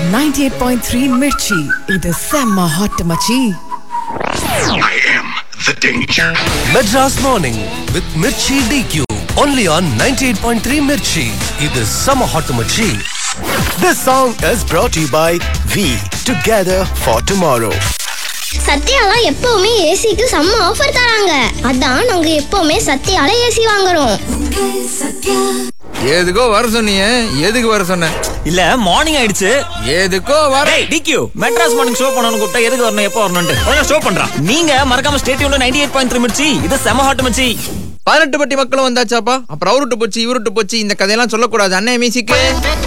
98.3 மிர்ச்சி இது செம்ம ஹாட் மச்சி I am the danger. Madras Morning with Mirchi DQ. Only on 98.3 Mirchi. இது Summer Hot Mirchi. This song is brought to you by V Together for Tomorrow. சத்யால எப்பவுமே ஏசிக்கு செம்ம offer தராங்க அதான் நாங்க எப்பவுமே சத்யால ஏசி வாங்குறோம் எதுக்கோ வர சொன்னீங்க எதுக்கு வர சொன்ன இல்ல மார்னிங் ஆயிடுச்சு எதுக்கோ வர டேய் டிக்யூ மெட்ராஸ் மார்னிங் ஷோ பண்ணனும் கூப்பிட்டா எதுக்கு வரணும் எப்போ வரணும்னு கொஞ்சம் ஷோ பண்றான் நீங்க மறக்காம ஸ்டேடியம்ல 98.3 எயிட் பாயிண்ட் த்ரீ மிர்ச்சி இது செம ஹாட் மிர்ச்சி பதினெட்டு பட்டி மக்களும் வந்தாச்சாப்பா அப்புறம் அவருட்டு போச்சு இவருட்டு போச்சு இந்த கதையெல்லாம் சொல்லக்கூடாது அண்ணன் மியூசிக்கு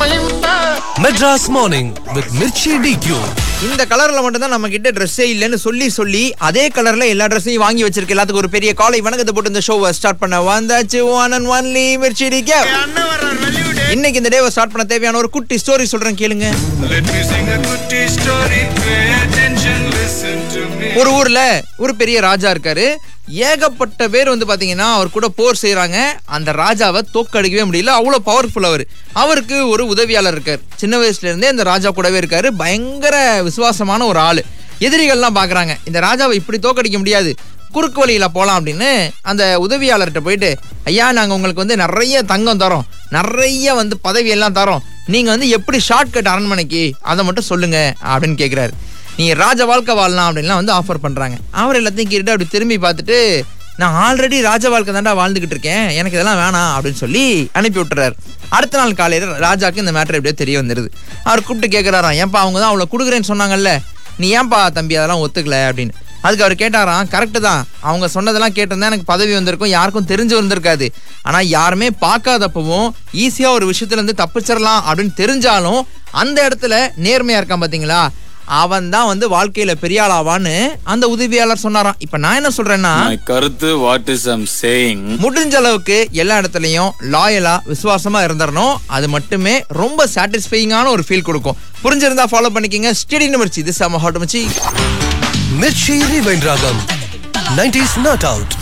Madras Morning with Mirchi DQ. இந்த கலர்ல மட்டும் தான் நம்ம கிட்ட ட்ரெஸ்ஸே இல்லைன்னு சொல்லி சொல்லி அதே கலர்ல எல்லா ட்ரெஸ்ஸையும் வாங்கி வச்சிருக்க எல்லாத்துக்கும் ஒரு பெரிய காலை வணக்கத்தை போட்டு இந்த ஷோவை ஸ்டார்ட் பண்ண வந்தாச்சு one and only Mirchi DK இன்னைக்கு இந்த டேவை ஸ்டார்ட் பண்ண தேவையான ஒரு குட்டி ஸ்டோரி சொல்றேன் கேளுங்க Let me sing a goody story. Pay attention, listen to me. ஒரு ஊர்ல ஒரு பெரிய ராஜா இருக்காரு ஏகப்பட்ட பேர் வந்து பாத்தீங்கன்னா அவர் கூட போர் செய்றாங்க அந்த ராஜாவை தோக்கடிக்கவே முடியல அவ்வளவு பவர்ஃபுல் அவர் அவருக்கு ஒரு உதவியாளர் இருக்கார் சின்ன வயசுல இருந்தே அந்த ராஜா கூடவே இருக்காரு பயங்கர விசுவாசமான ஒரு ஆளு எதிரிகள்லாம் பாக்குறாங்க இந்த ராஜாவை இப்படி தோக்கடிக்க முடியாது குறுக்கு வழியில போலாம் அப்படின்னு அந்த உதவியாளர்கிட்ட போயிட்டு ஐயா நாங்க உங்களுக்கு வந்து நிறைய தங்கம் தரோம் நிறைய வந்து பதவி எல்லாம் தரோம் நீங்க வந்து எப்படி ஷார்ட்கட் அரண்மனைக்கு அதை மட்டும் சொல்லுங்க அப்படின்னு கேக்குறாரு நீ ராஜ வாழ்க்கை வாழலாம் அப்படின்லாம் வந்து ஆஃபர் பண்றாங்க அவர் எல்லாத்தையும் கேட்டுட்டு அப்படி திரும்பி பார்த்துட்டு நான் ஆல்ரெடி ராஜ வாழ்க்கை தாண்டா வாழ்ந்துகிட்டு இருக்கேன் எனக்கு இதெல்லாம் வேணாம் அப்படின்னு சொல்லி அனுப்பி விட்டுறாரு அடுத்த நாள் காலையில ராஜாக்கு இந்த மேட்டர் எப்படியோ தெரிய வந்துருது அவர் கூப்பிட்டு கேட்குறாராம் ஏன்பா அவங்க தான் அவ்வளோ கொடுக்குறேன்னு சொன்னாங்கல்ல நீ ஏன்பா தம்பி அதெல்லாம் ஒத்துக்கல அப்படின்னு அதுக்கு அவர் கேட்டாராம் கரெக்டு தான் அவங்க சொன்னதெல்லாம் கேட்டிருந்தா எனக்கு பதவி வந்திருக்கும் யாருக்கும் தெரிஞ்சு வந்திருக்காது ஆனால் யாருமே பார்க்காதப்பவும் ஈஸியாக ஒரு விஷயத்துல இருந்து தப்பிச்சிடலாம் அப்படின்னு தெரிஞ்சாலும் அந்த இடத்துல நேர்மையாக இருக்கான் பார்த்தீங்களா அவன் தான் வந்து வாழ்க்கையில பெரிய ஆளாவான்னு அந்த உதவியாளர் சொன்னாராம் இப்ப நான் என்ன சொல்றேன்னா My கருத்து வாட் இஸ் ஐம் சேயிங் முடிஞ்ச அளவுக்கு எல்லா இடத்துலயும் லாயலா விசுவாசமா இருந்துடணும் அது மட்டுமே ரொம்ப சாட்டிஸ்ஃபைங்கான ஒரு ஃபீல் கொடுக்கும் புரிஞ்சிருந்தா ஃபாலோ பண்ணிக்கங்க ஸ்டெடி நிமிர்ச்சி இது செம ஹாட் மச்சி Mirchi Rewind Ragam. 90s Not Out.